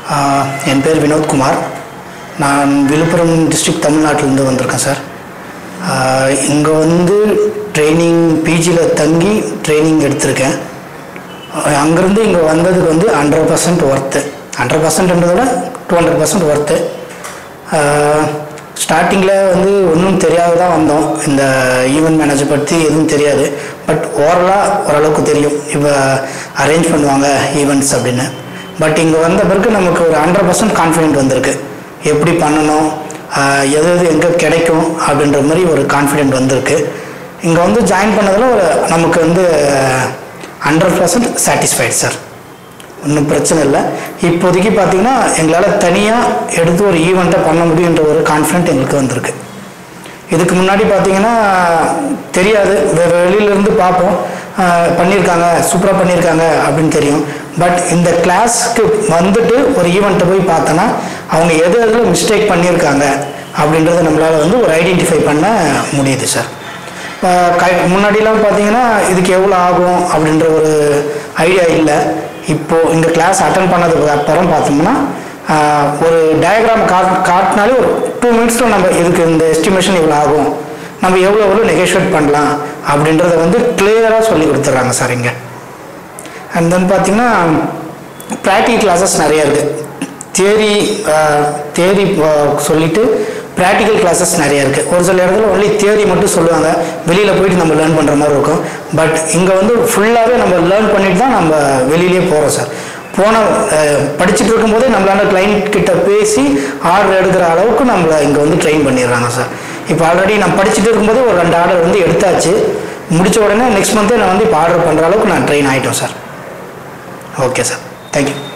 ஆஹ், என் பேர் வினோத்குமார் நான் விழுப்புரம் டிஸ்ட்ரிக்ட் தமிழ்நாட்டிலேருந்து வந்திருக்கேன் சார் இங்கே வந்து ட்ரைனிங் பிஜியில் தங்கி ட்ரைனிங் எடுத்திருக்கேன் ஆஹ், அங்கேருந்து இங்கே வந்ததுக்கு வந்து ஹண்ட்ரட் பர்சன்ட் ஒர்த்து ஹண்ட்ரட் பர்சன்ட்ன்றதை விட டூ ஹண்ட்ரட் பர்சன்ட் ஒர்த்து ஸ்டார்டிங்கில் வந்து ஒன்றும் தெரியாத தான் வந்தோம் இந்த ஈவெண்ட் மேனேஜர் பற்றி எதுவும் தெரியாது பட் ஓரலாக ஓரளவுக்கு தெரியும் இப்போ அரேஞ்ச் பண்ணுவாங்க ஈவெண்ட்ஸ் அப்படின்னு பட் இங்கே வந்த பிறகு நமக்கு ஒரு ஹண்ட்ரட் பர்சன்ட் கான்ஃபிடென்ட் வந்திருக்கு எப்படி பண்ணணும் ஆஹ் எது எது எங்கே கிடைக்கும் அப்படின்ற மாதிரி ஒரு கான்ஃபிடென்ட் வந்திருக்கு இங்கே வந்து ஜாயின் பண்ணதில் ஒரு நமக்கு வந்து ஹண்ட்ரட் பர்சன்ட் சாட்டிஸ்ஃபைட் சார் ஒன்றும் பிரச்சனை இல்லை இப்போதைக்கு பார்த்தீங்கன்னா எங்களால் தனியாக எடுத்து ஒரு ஈவெண்ட்டை பண்ண முடியுன்ற ஒரு கான்ஃபிடென்ட் எங்களுக்கு வந்திருக்கு இதுக்கு முன்னாடி பார்த்தீங்கன்னா தெரியாது வெ- வெளியிலேருந்து பார்ப்போம் ஆஹ் பண்ணியிருக்காங்க சூப்பராக பண்ணியிருக்காங்க அப்படின்னு தெரியும் பட் இந்த கிளாஸ்க்கு வந்துட்டு ஒரு ஈவெண்ட்டை போய் பார்த்தோன்னா அவங்க எது எதில் மிஸ்டேக் பண்ணியிருக்காங்க அப்படின்றத நம்மளால் வந்து ஒரு ஐடென்டிஃபை பண்ண முடியுது சார் இப்போ கை முன்னாடிலாம் பார்த்தீங்கன்னா இதுக்கு எவ்வளோ ஆகும் அப்படின்ற ஒரு ஐடியா இல்லை இப்போது இந்த கிளாஸ் அட்டன் பண்ணதுக்கு அப்புறம் பார்த்தோம்னா ஆஹ், ஒரு டயக்ராம் காட் காட்டினாலே ஒரு டூ மினிட்ஸில் நம்ம இதுக்கு இந்த எஸ்டிமேஷன் இவ்வளோ ஆகும் நம்ம எவ்வளோ எவ்வளோ நெகோஷியேட் பண்ணலாம் அப்படின்றத வந்து கிளியராக சொல்லி கொடுத்துட்றாங்க சார் இங்கே அண்ட் தென் பார்த்தீங்கன்னா ப்ராக்டிகல் கிளாஸஸ் நிறைய இருக்குது தியரி தியரி சொல்லிட்டு ப்ராக்டிக்கல் கிளாஸஸ் நிறைய இருக்குது ஒரு சில இடத்துல ஒன்லி தியரி மட்டும் சொல்லுவாங்க வெளியில் போயிட்டு நம்ம லேர்ன் பண்ணுற மாதிரி இருக்கும் பட் இங்கே வந்து ஃபுல்லாகவே நம்ம லேர்ன் பண்ணிட்டு தான் நம்ம வெளியிலே போகிறோம் சார் போன அஹ், படிச்சுட்டு இருக்கும்போதே நம்மளால கிளைண்ட் கிட்ட பேசி ஆர்டர் எடுக்கிற அளவுக்கு நம்மளை இங்கே வந்து ட்ரெயின் பண்ணிடுறாங்க சார் இப்போ ஆல்ரெடி நான் படிச்சுட்டு இருக்கும்போதே ஒரு ரெண்டு ஆர்டர் வந்து எடுத்தாச்சு முடிச்ச உடனே நெக்ஸ்ட் மந்த்தே நான் வந்து இப்போ ஆர்டர் பண்ணுற அளவுக்கு நான் ட்ரெயின் ஆகிட்டோம் சார் ஓகே சார் தேங்க்யூ